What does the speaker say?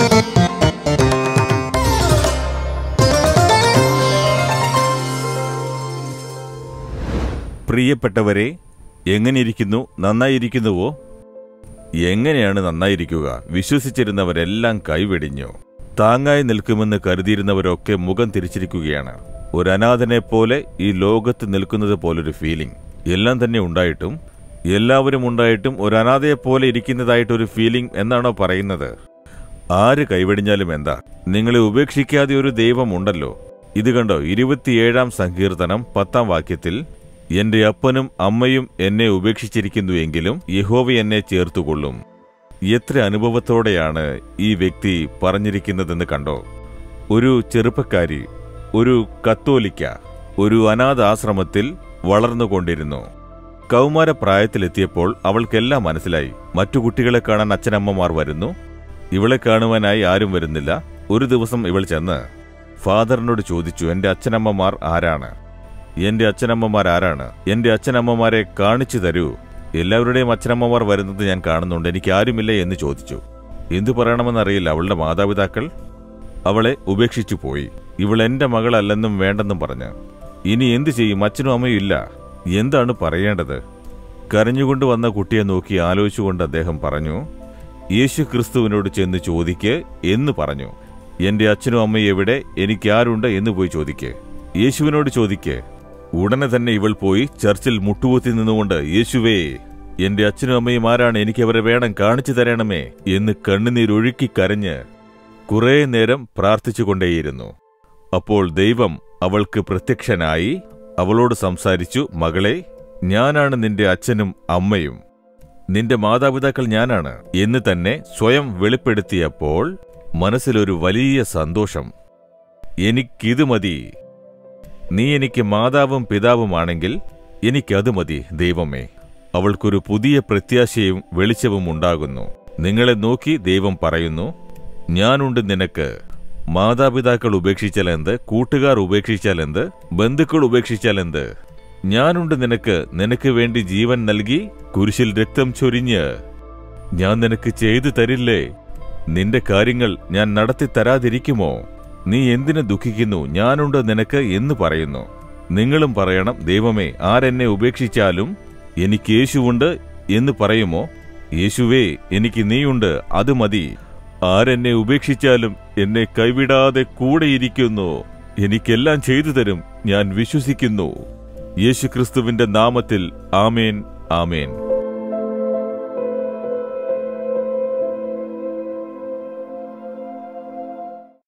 പ്രിയപ്പെട്ടവരെ എങ്ങനെയിരിക്കുന്നു നന്നായിരിക്കുന്നുവോ എങ്ങനെയാണ് നന്നായിരിക്കുക വിശ്വസിച്ചിരുന്നവരെല്ലാം കൈവെടിഞ്ഞു താങ്ങായി നിൽക്കുമെന്ന് കരുതിയിരുന്നവരൊക്കെ മുഖം തിരിച്ചിരിക്കുകയാണ് ഒരു അനാഥനെ പോലെ ഈ ലോകത്ത് നിൽക്കുന്നത് പോലൊരു ഫീലിംഗ് എല്ലാം തന്നെ ഉണ്ടായിട്ടും എല്ലാവരും ഉണ്ടായിട്ടും ഒരു അനാഥയെ പോലെ ഇരിക്കുന്നതായിട്ടൊരു ഫീലിംഗ് എന്നാണോ പറയുന്നത് ആര് കൈവെടിഞ്ഞാലും എന്താ നിങ്ങളെ ഉപേക്ഷിക്കാതെ ഒരു ദൈവമുണ്ടല്ലോ ഇത് കണ്ടോ ഇരുപത്തിയേഴാം സങ്കീർത്തനം പത്താം വാക്യത്തിൽ എന്റെ അപ്പനും അമ്മയും എന്നെ ഉപേക്ഷിച്ചിരിക്കുന്നു എങ്കിലും യഹോവ എന്നെ ചേർത്തുകൊള്ളും എത്ര അനുഭവത്തോടെയാണ് ഈ വ്യക്തി പറഞ്ഞിരിക്കുന്നതെന്ന് കണ്ടോ ഒരു ചെറുപ്പക്കാരി ഒരു കത്തോലിക്ക ഒരു അനാഥാശ്രമത്തിൽ വളർന്നുകൊണ്ടിരുന്നു കൗമാരപ്രായത്തിലെത്തിയപ്പോൾ അവൾക്കെല്ലാം മനസ്സിലായി മറ്റു കുട്ടികളെ കാണാൻ അച്ഛനമ്മമാർ വരുന്നു ഇവളെ കാണുവാനായി ആരും വരുന്നില്ല ഒരു ദിവസം ഇവൾ ചെന്ന് ഫാദറിനോട് ചോദിച്ചു എന്റെ അച്ഛനമ്മമാർ ആരാണ് എന്റെ അച്ഛനമ്മമാർ ആരാണ് എന്റെ അച്ഛനമ്മമാരെ കാണിച്ചു തരൂ എല്ലാവരുടെയും അച്ഛനമ്മമാർ വരുന്നത് ഞാൻ കാണുന്നുണ്ട് എനിക്ക് ആരുമില്ല എന്ന് ചോദിച്ചു എന്തു പറയണമെന്നറിയില്ല അവളുടെ മാതാപിതാക്കൾ അവളെ ഉപേക്ഷിച്ചു പോയി ഇവൾ എന്റെ മകളല്ലെന്നും വേണ്ടെന്നും പറഞ്ഞ് ഇനി എന്തു ചെയ്യും അച്ഛനും അമ്മയും ഇല്ല എന്താണ് പറയേണ്ടത് കരഞ്ഞുകൊണ്ട് വന്ന കുട്ടിയെ നോക്കി ആലോചിച്ചുകൊണ്ട് അദ്ദേഹം പറഞ്ഞു യേശു ക്രിസ്തുവിനോട് ചെന്ന് ചോദിക്ക് എന്ന് പറഞ്ഞു എന്റെ അച്ഛനും അമ്മയും എവിടെ എനിക്ക് ആരുണ്ട് എന്ന് പോയി ചോദിക്ക് യേശുവിനോട് ചോദിക്ക് ഉടനെ തന്നെ ഇവൾ പോയി ചർച്ചിൽ മുട്ടുകുത്തി നിന്നുകൊണ്ട് യേശുവേ എന്റെ അച്ഛനും അമ്മയും ആരാണ് എനിക്ക് അവരെ വേണം കാണിച്ചു തരണമേ എന്ന് കണ്ണുനീരൊഴുക്കി കരഞ്ഞ് കുറേ നേരം പ്രാർത്ഥിച്ചുകൊണ്ടേയിരുന്നു അപ്പോൾ ദൈവം അവൾക്ക് പ്രത്യക്ഷനായി അവളോട് സംസാരിച്ചു മകളെ ഞാനാണ് നിന്റെ അച്ഛനും അമ്മയും നിന്റെ മാതാപിതാക്കൾ ഞാനാണ് എന്ന് തന്നെ സ്വയം വെളിപ്പെടുത്തിയപ്പോൾ മനസ്സിലൊരു വലിയ സന്തോഷം എനിക്കിത് മതി നീ എനിക്ക് മാതാവും പിതാവുമാണെങ്കിൽ എനിക്കത് മതി ദൈവമേ അവൾക്കൊരു പുതിയ പ്രത്യാശയും വെളിച്ചവും ഉണ്ടാകുന്നു നിങ്ങളെ നോക്കി ദൈവം പറയുന്നു ഞാനുണ്ട് നിനക്ക് മാതാപിതാക്കൾ ഉപേക്ഷിച്ചാലെന്ത് കൂട്ടുകാർ ഉപേക്ഷിച്ചാലെന്ത് ബന്ധുക്കൾ ഉപേക്ഷിച്ചാലെന്ത് ഞാനുണ്ട് നിനക്ക് നിനക്ക് വേണ്ടി ജീവൻ നൽകി കുരിശിൽ രക്തം ചൊരിഞ്ഞ് ഞാൻ നിനക്ക് ചെയ്തു തരില്ലേ നിന്റെ കാര്യങ്ങൾ ഞാൻ നടത്തി തരാതിരിക്കുമോ നീ എന്തിനു ദുഃഖിക്കുന്നു ഞാനുണ്ട് നിനക്ക് എന്ന് പറയുന്നു നിങ്ങളും പറയണം ദൈവമേ ആരെന്നെ ഉപേക്ഷിച്ചാലും എനിക്ക് യേശുവുണ്ട് എന്ന് പറയുമോ യേശുവേ എനിക്ക് നീയുണ്ട് അത് മതി ആരെന്നെ ഉപേക്ഷിച്ചാലും എന്നെ കൈവിടാതെ കൂടെയിരിക്കുന്നു എനിക്കെല്ലാം ചെയ്തു തരും ഞാൻ വിശ്വസിക്കുന്നു യേശുക്രിസ്തുവിന്റെ നാമത്തിൽ ആമേൻ ആമേൻ